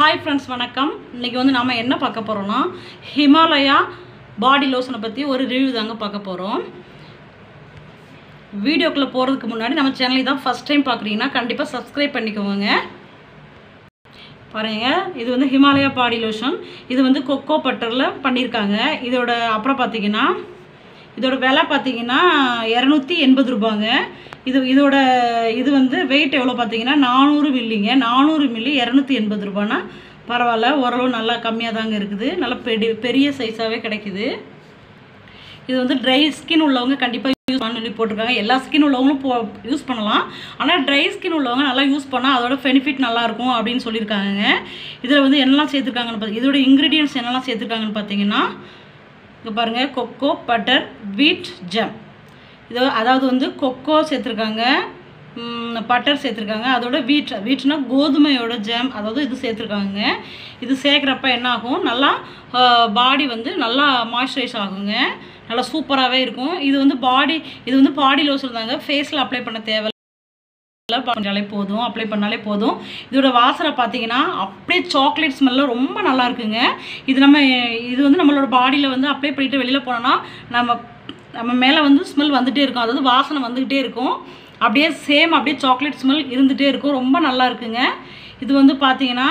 hi friends வணக்கம் இன்றைக்கி வந்து நாம் என்ன பார்க்க போகிறோம்னா ஹிமாலயா பாடி லோஷனை பற்றி ஒரு ரிவ்யூ தாங்க பார்க்க போகிறோம் வீடியோக்குள்ளே போகிறதுக்கு முன்னாடி நம்ம சேனலை தான் ஃபஸ்ட் டைம் பார்க்குறீங்கன்னா கண்டிப்பாக சப்ஸ்கிரைப் பண்ணிக்கோங்க பாருங்க இது வந்து ஹிமாலயா பாடி லோஷன் இது வந்து கொக்கோ பட்டரில் பண்ணியிருக்காங்க இதோட அப்புறம் பார்த்தீங்கன்னா இதோட விலை பார்த்தீங்கன்னா இரநூத்தி எண்பது ரூபாங்க இது இதோட இது வந்து வெயிட் எவ்வளோ பார்த்தீங்கன்னா நானூறு மில்லிங்க நானூறு மில்லி இரநூத்தி எண்பது ரூபானா பரவாயில்ல ஓரளவு நல்லா கம்மியாக தாங்க இருக்குது நல்லா பெரிய பெரிய சைஸாகவே கிடைக்குது இது வந்து ட்ரை ஸ்கின் உள்ளவங்க கண்டிப்பாக யூஸ் பண்ணி போட்டிருக்காங்க எல்லா ஸ்கின் உள்ளவங்களும் போ யூஸ் பண்ணலாம் ஆனால் ட்ரை ஸ்கின் உள்ளவங்க நல்லா யூஸ் பண்ணால் அதோட பெனிஃபிட் நல்லாயிருக்கும் அப்படின்னு சொல்லியிருக்காங்க இதில் வந்து என்னெல்லாம் சேர்த்துருக்காங்கன்னு பார்த்து இதோட இன்க்ரீடியன்ஸ் என்னெல்லாம் சேர்த்துருக்காங்கன்னு பார்த்தீங்கன்னா இங்கே பாருங்கள் கொக்கோ பட்டர் வீட் ஜம் இது அதாவது வந்து கொக்கோ சேர்த்துருக்காங்க பட்டர் சேர்த்துருக்காங்க அதோட வீட் வீட்னா கோதுமையோட ஜாம் அதாவது இது சேர்த்துருக்காங்க இது சேர்க்குறப்ப என்ன ஆகும் நல்லா பாடி வந்து நல்லா மாய்ஸ்சரைஸ் ஆகுங்க நல்லா சூப்பராகவே இருக்கும் இது வந்து பாடி இது வந்து பாடி லோஷன் தாங்க ஃபேஸில் அப்ளை பண்ண தேவை பண்ணாலே போதும் அப்ளை பண்ணாலே போதும் இதோட வாசனை பார்த்தீங்கன்னா அப்படியே சாக்லேட் ஸ்மெல்ல ரொம்ப நல்லா இருக்குங்க இது நம்ம இது வந்து நம்மளோட பாடியில் வந்து அப்ளை பண்ணிட்டு வெளியில் போனோம்னா நம்ம நம்ம மேலே வந்து ஸ்மெல் வந்துகிட்டே இருக்கும் அதாவது வாசனை வந்துக்கிட்டே இருக்கும் அப்படியே சேம் அப்படியே சாக்லேட் ஸ்மெல் இருந்துகிட்டே இருக்கும் ரொம்ப நல்லா இருக்குங்க இது வந்து பார்த்தீங்கன்னா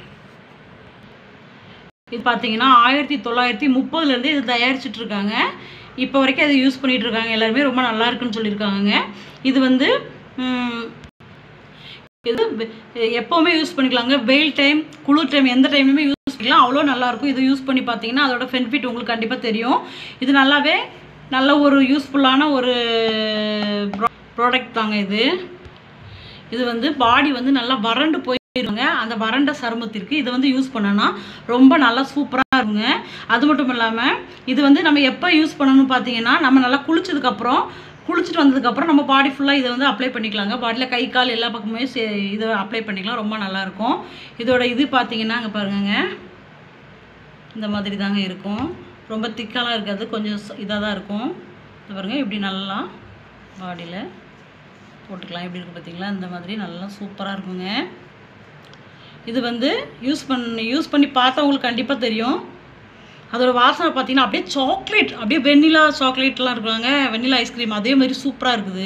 இது பார்த்தீங்கன்னா ஆயிரத்தி தொள்ளாயிரத்தி முப்பதுலேருந்து இது தயாரிச்சுட்டு இருக்காங்க இப்போ வரைக்கும் அதை யூஸ் பண்ணிகிட்டு இருக்காங்க எல்லாருமே ரொம்ப நல்லா இருக்குன்னு சொல்லியிருக்காங்க இது வந்து இது எப்போவுமே யூஸ் பண்ணிக்கலாங்க வெயில் டைம் குளிர் டைம் எந்த டைம்லையுமே யூஸ் பண்ணிக்கலாம் அவ்வளோ நல்லாயிருக்கும் இது யூஸ் பண்ணி பார்த்தீங்கன்னா அதோட பெனிஃபிட் உங்களுக்கு கண்டிப்பாக தெரியும் இது நல்லாவே நல்ல ஒரு யூஸ்ஃபுல்லான ஒரு ப்ராடக்ட் தாங்க இது இது வந்து பாடி வந்து நல்லா வறண்டு போயிருங்க அந்த வறண்ட சருமத்திற்கு இதை வந்து யூஸ் பண்ணனா ரொம்ப நல்லா சூப்பராக இருக்குங்க அது மட்டும் இல்லாமல் இது வந்து நம்ம எப்போ யூஸ் பண்ணணும்னு பார்த்தீங்கன்னா நம்ம நல்லா குளிச்சதுக்கப்புறம் குளிச்சுட்டு வந்ததுக்கப்புறம் நம்ம பாடி ஃபுல்லாக இதை வந்து அப்ளை பண்ணிக்கலாங்க பாடியில் கை கால் எல்லா பக்கமுமே சே இதை அப்ளை பண்ணிக்கலாம் ரொம்ப நல்லாயிருக்கும் இதோட இது பார்த்தீங்கன்னா அங்கே பாருங்கங்க இந்த மாதிரி தாங்க இருக்கும் ரொம்ப திக்காலாம் இருக்காது கொஞ்சம் இதாக தான் இருக்கும் இது பாருங்க இப்படி நல்லா பாடியில் போட்டுக்கலாம் எப்படி இருக்குது பார்த்தீங்களா இந்த மாதிரி நல்லா சூப்பராக இருக்குங்க இது வந்து யூஸ் பண்ணி யூஸ் பண்ணி பார்த்தவங்களுக்கு கண்டிப்பாக தெரியும் அதோட வாசனை பார்த்தீங்கன்னா அப்படியே சாக்லேட் அப்படியே வெண்ணிலா சாக்லேட்லாம் இருக்காங்க வெண்ணிலா ஐஸ்கிரீம் அதே மாதிரி சூப்பராக இருக்குது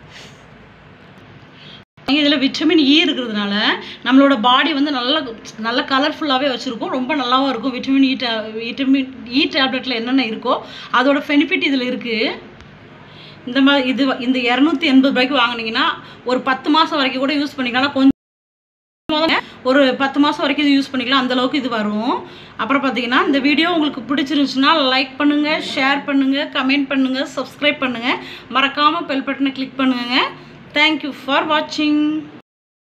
இதில் விட்டமின் இ இருக்கிறதுனால நம்மளோட பாடி வந்து நல்ல நல்ல கலர்ஃபுல்லாகவே வச்சுருக்கும் ரொம்ப நல்லாவும் இருக்கும் விட்டமின் இ டே விட்டமின் இ டேப்லெட்டில் என்னென்ன இருக்கோ அதோட பெனிஃபிட் இதில் இருக்குது இந்த மாதிரி இது இந்த இரநூத்தி எண்பது ரூபாய்க்கு வாங்கினீங்கன்னா ஒரு பத்து மாதம் வரைக்கும் கூட யூஸ் பண்ணிக்கலாம் கொஞ்சம் ஒரு பத்து மாதம் வரைக்கும் இது யூஸ் பண்ணிக்கலாம் அந்தளவுக்கு இது வரும் அப்புறம் பார்த்தீங்கன்னா இந்த வீடியோ உங்களுக்கு பிடிச்சிருந்துச்சுன்னா லைக் பண்ணுங்கள் ஷேர் பண்ணுங்கள் கமெண்ட் பண்ணுங்கள் சப்ஸ்கிரைப் பண்ணுங்கள் மறக்காமல் பெல் பட்டனை கிளிக் பண்ணுங்கள் தேங்க்யூ ஃபார் வாட்சிங்